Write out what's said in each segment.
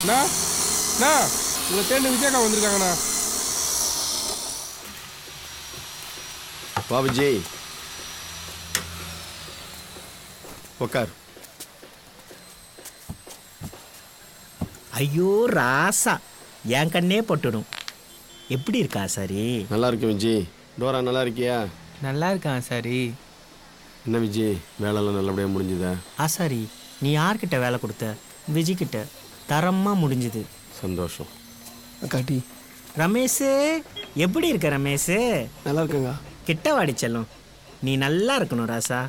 அண்ணா அண்ணா உங்களை தேடி விஜயக்கா வந்திருக்காங்கண்ணா பாபுஜி உக்கார் ஐயோ ராசா என் கண்ணே பட்டுடும் எப்படி இருக்கா சரி நல்லா இருக்கேன் விஜி டோரா நல்லா இருக்கியா நல்லா இருக்கான் சரி என்ன விஜி வேலைலாம் நல்லபடியாக முடிஞ்சுதா ஆசாரி நீ யார்கிட்ட வேலை கொடுத்த விஜய் கிட்ட தரமா முடிஞ்சுது சந்தோஷம் அக்காட்டி ரமேஷ் எப்படி இருக்க ரமேஷ் நல்லா இருக்கேங்க கிட்ட வாடி செல்லம் நீ நல்லா இருக்கணும் ராசா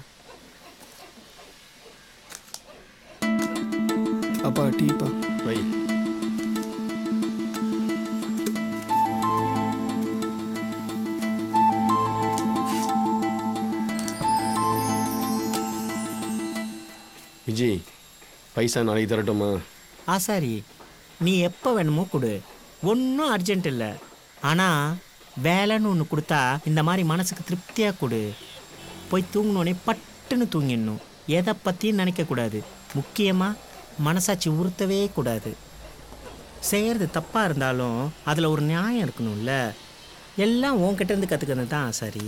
அப்பா டீப்பா வை விஜி பைசா நாளைக்கு தரட்டுமா ஆசாரி நீ எப்போ வேணுமோ கொடு ஒன்றும் அர்ஜென்ட் இல்லை ஆனால் வேலைன்னு ஒன்று கொடுத்தா இந்த மாதிரி மனசுக்கு திருப்தியாக கொடு போய் தூங்கினோடனே பட்டுன்னு தூங்கிடணும் எதை பற்றியும் நினைக்கக்கூடாது முக்கியமாக மனசாட்சி உறுத்தவே கூடாது செய்கிறது தப்பாக இருந்தாலும் அதில் ஒரு நியாயம் இருக்கணும்ல எல்லாம் உன்கிட்ட இருந்து கற்றுக்கிறது தான் ஆசாரி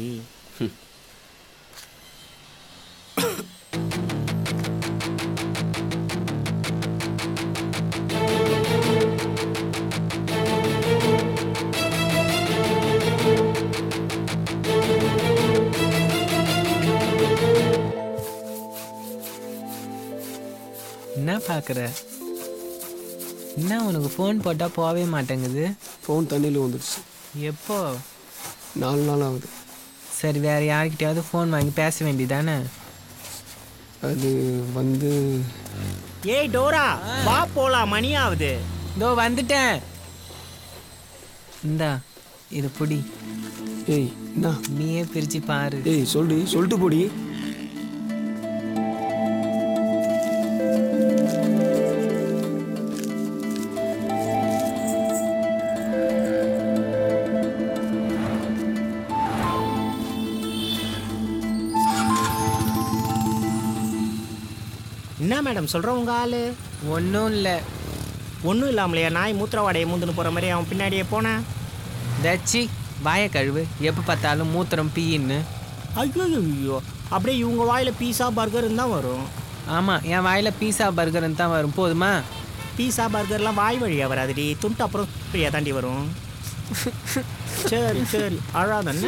என்ன பார்க்குற என்ன உனக்கு ஃபோன் போட்டால் போகவே மாட்டேங்குது ஃபோன் தண்ணியில் வந்துடுச்சு எப்போ நாலு நாள் ஆகுது சரி வேற யார்கிட்டயாவது ஃபோன் வாங்கி பேச வேண்டியதானே அது வந்து ஏய் டோரா வா போலாம் மணி ஆகுது இதோ வந்துட்டேன் இந்தா இது புடி ஏய் என்ன நீயே பிரிச்சு பாரு ஏய் சொல்லு சொல்லிட்டு போடி என்ன மேடம் சொல்கிறோம் உங்கள் ஆள் ஒன்றும் இல்லை ஒன்றும் இல்லாமலையா நாய் மூத்திரவாடையை மூந்துன்னு போகிற மாதிரி அவன் பின்னாடியே போனேன் தச்சி வாயை கழுவு எப்போ பார்த்தாலும் மூத்திரம் பீயின்னு ஐயோ ஐயோ அப்படியே இவங்க வாயில் பீஸா பர்கர்னு தான் வரும் ஆமாம் என் வாயில் பீஸா பர்கர்னு தான் வரும் போதுமா பீஸா பர்கர்லாம் வாய் வழியாக வராதுடி துண்டு அப்புறம் ஃப்ரீயாக தாண்டி வரும் சரி சரி அழாதண்ணா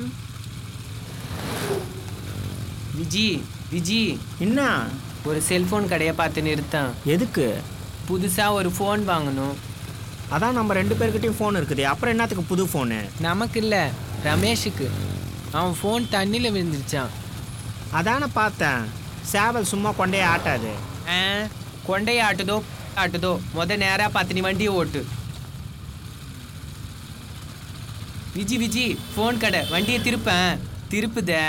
விஜி விஜி என்ன ஒரு செல்ஃபோன் கடையை பார்த்து நிறுத்தான் எதுக்கு புதுசாக ஒரு ஃபோன் வாங்கணும் அதான் நம்ம ரெண்டு பேர்கிட்டயும் ஃபோன் இருக்குது அப்புறம் என்னத்துக்கு புது ஃபோனு நமக்கு இல்லை ரமேஷுக்கு அவன் ஃபோன் தண்ணியில் விழுந்துருச்சான் அதானே பார்த்தேன் சேவல் சும்மா கொண்டே ஆட்டாது ஆ கொண்டையை ஆட்டுதோ ஆட்டுதோ முத நேராக பார்த்து நீ வண்டியை ஓட்டு விஜி விஜி ஃபோன் கடை வண்டியை திருப்பேன் திருப்புதே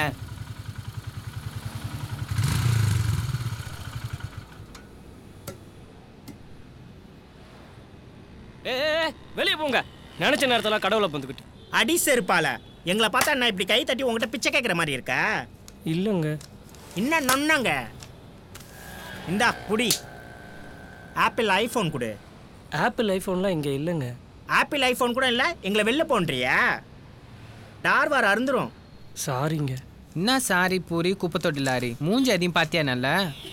ஏ வெளியே போங்க நினைச்ச நேரத்தில் கடவுளை வந்துக்கிட்டு அடி செருப்பால எங்களை பார்த்தா நான் இப்படி கை தட்டி உங்ககிட்ட பிச்சை கேட்குற மாதிரி இருக்கா இல்லைங்க என்ன நொன்னங்க இந்தா குடி ஆப்பிள் ஐஃபோன் கொடு ஆப்பிள் ஐஃபோன்லாம் இங்கே இல்லைங்க ஆப்பிள் ஐஃபோன் கூட இல்லை எங்களை வெளில போன்றியா டார்வார் அருந்துரும் சாரிங்க என்ன சாரி பூரி குப்பை தொட்டி லாரி மூஞ்சி அதையும் பார்த்தியா நல்லா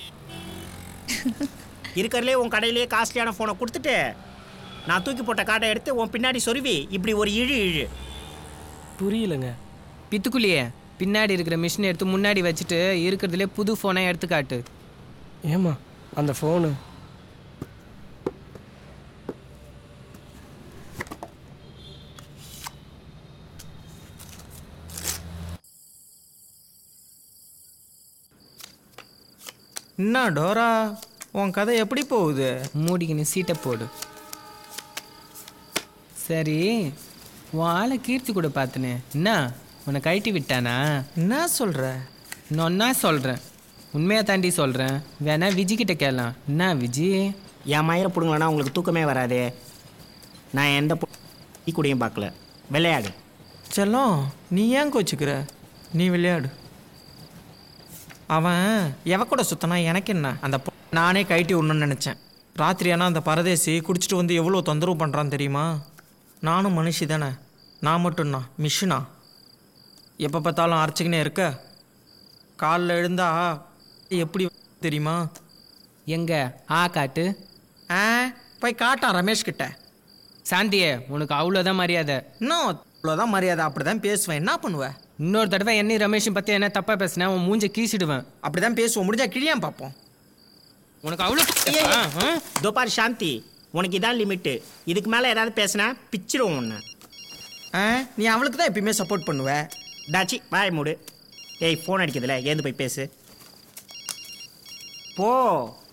இருக்கிறதுலே உன் கடையிலேயே காஸ்ட்லியான ஃபோனை கொடுத்துட்டு நான் தூக்கி போட்ட காட்டை எடுத்து உன் பின்னாடி சொருவி இப்படி ஒரு இழு இழு புரியலங்க பித்துக்குள்ளியே பின்னாடி இருக்கிற மிஷினை எடுத்து முன்னாடி வச்சுட்டு இருக்கிறதுலே புது ஃபோனை எடுத்து காட்டு ஏமா அந்த ஃபோனு என்ன டோரா உன் கதை எப்படி போகுது மூடிக்கின்னு சீட்டை போடு சரி உன் ஆளை கீர்த்தி கூட பார்த்தனே என்ன உன்னை கழட்டி விட்டானா என்ன சொல்ற நொன்னா சொல்கிறேன் உண்மையாக தாண்டி சொல்கிறேன் வேணா விஜி கிட்ட கேளலாம் என்ன விஜி என் மயிரை பிடுங்களனா உங்களுக்கு தூக்கமே வராதே நான் எந்த பொ- டீ கூடயும் பார்க்கல விளையாடு செல்லம் நீ ஏன் கோச்சுக்கிற நீ விளையாடு அவன் எவ கூட சுத்தனா எனக்கு என்ன அந்த பொ- நானே கழட்டி விடணும்னு நினச்சேன் ராத்திரி ஆனால் அந்த பரதேசி குடிச்சிட்டு வந்து எவ்வளோ தொந்தரவு பண்ணுறான் தெரியுமா நானும் மனுஷி தானே நான் மட்டும்னா மிஷினா எப்போ பார்த்தாலும் அரைச்சிக்கினே இருக்க காலில் எழுந்தா எப்படி தெரியுமா எங்க ஆ காட்டு ஆ போய் காட்டான் ரமேஷ் கிட்ட சாந்தியே உனக்கு அவ்வளோதான் மரியாதை இன்னும் அவ்வளோதான் மரியாதை அப்படி தான் பேசுவேன் என்ன பண்ணுவேன் இன்னொரு தடவை என்னையும் ரமேஷும் பற்றி என்ன தப்பாக பேசினேன் உன் மூஞ்ச கீசிடுவேன் அப்படி தான் பேசுவோம் முடிஞ்சா கிழியான் பார்ப்போம் உனக்கு அவ்வளோ ஆ, ஆ. இதோ பாரு சாந்தி உனக்கு இதான் லிமிட்டு இதுக்கு மேலே ஏதாவது பேசினா பிச்சிடுவோம் உன்னை ஆ நீ அவளுக்கு தான் எப்பயுமே சப்போர்ட் பண்ணுவ டாச்சி வாய் மூடு ஏய் ஃபோன் அடிக்கிறதுல ஏந்து போய் பேசு போ